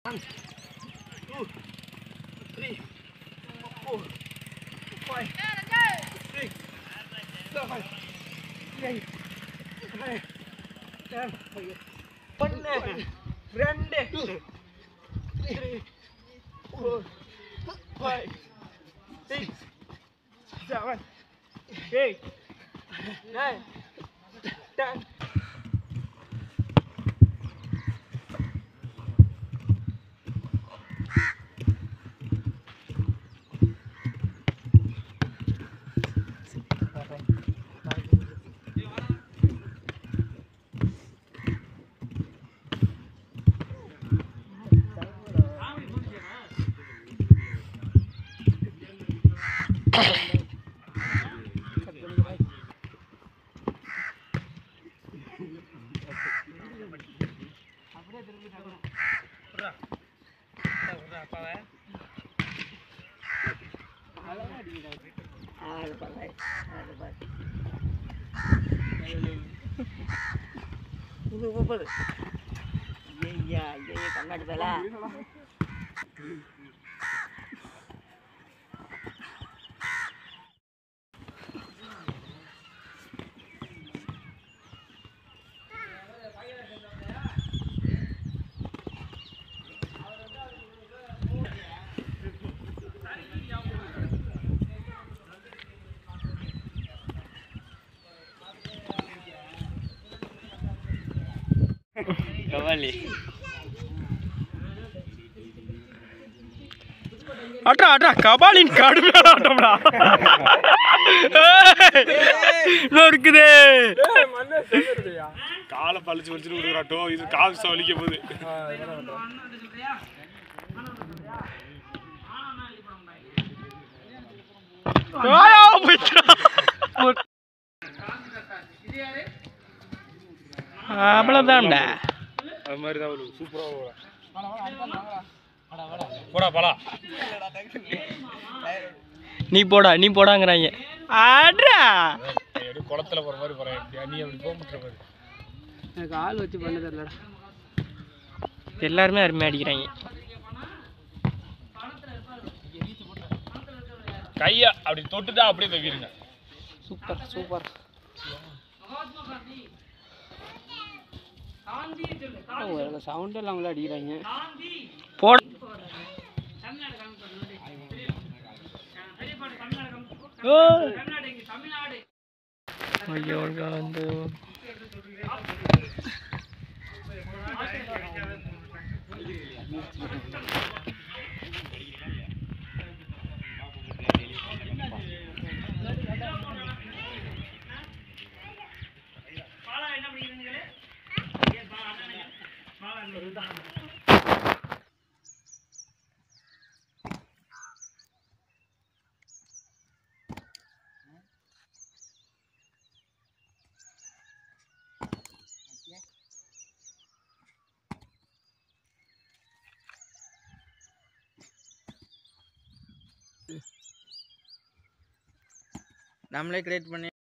One, two, three, four, five, six, seven, eight, nine, ten, ஒன்று ரெண்டு three four five six seven eight nine ten இது முப்பது ஐயா ஐயா கண்ணாடி பேல கவாலி அட்ரா அட்ரா கபாலின் கடுமையான ஆட்டம்டா இன்னும் இருக்குதே காலை பழிச்சு பழிச்சுட்டு விடுறாட்டோ இது கால் வலிக்க போகுது ஆயா போயிடுச்சுடா. அவ்வளவுதான்டா அது மாதிரி தான் வரும் சூப்பராக போடா பலா நீ போடா நீ போடாங்கிறாங்க ஆட்ரா எப்படி குளத்துல போற மாதிரி போறேன் நீ அப்படி போக முடியுற மாதிரி எனக்கு ஆள் வச்சு பண்ண தெரியலடா எல்லாருமே அருமையாக அடிக்கிறாங்க கையை அப்படி தொட்டுட்டா அப்படியே தவிருங்க சூப்பர் சூப்பர் சவுண்ட் எல்லாம் அவங்கள அடிக்கிறாங்க போட ஓ. ஐயோ வந்து நம்மளே கிரியேட் பண்ணி